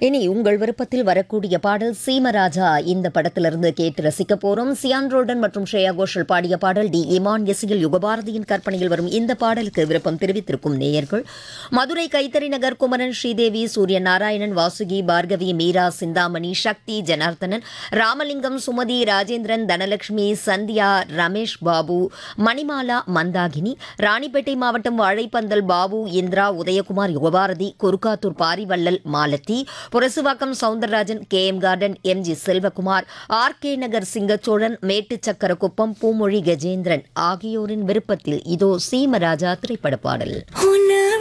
இனி உங்கள் விருப்பத்தில் வரக்கூடிய பாடல் சீமராஜா இந்த படத்திலிருந்து கேட்டு ரசிக்க போறோம் சியான் ரோடன் மற்றும் ஸ்ரேயா கோஷல் பாடிய பாடல் டி இமான் எசியில் யுகபாரதியின் கற்பனையில் வரும் இந்த பாடலுக்கு விருப்பம் தெரிவித்திருக்கும் நேயர்கள் மதுரை கைத்தறி நகர் குமரன் ஸ்ரீதேவி சூரிய நாராயணன் வாசுகி பார்கவி மீரா சிந்தாமணி சக்தி ஜனார்த்தனன் ராமலிங்கம் சுமதி ராஜேந்திரன் தனலட்சுமி சந்தியா ரமேஷ் பாபு மணிமாலா மந்தாகினி ராணிப்பேட்டை மாவட்டம் Vazhaipandal Babu Indira Udhayakumar Yugabharathi Kurukkathur Parivallal Malathi Purasawalkam Soundararajan K M garden M G Selvakumar R K Nagar Singacholan Mettuchakkarakuppam Poomozhi Gajendran ஆகியோரின் விருப்பத்தில் இதோ சீமராஜா திரைப்பட பாடல் உன்னை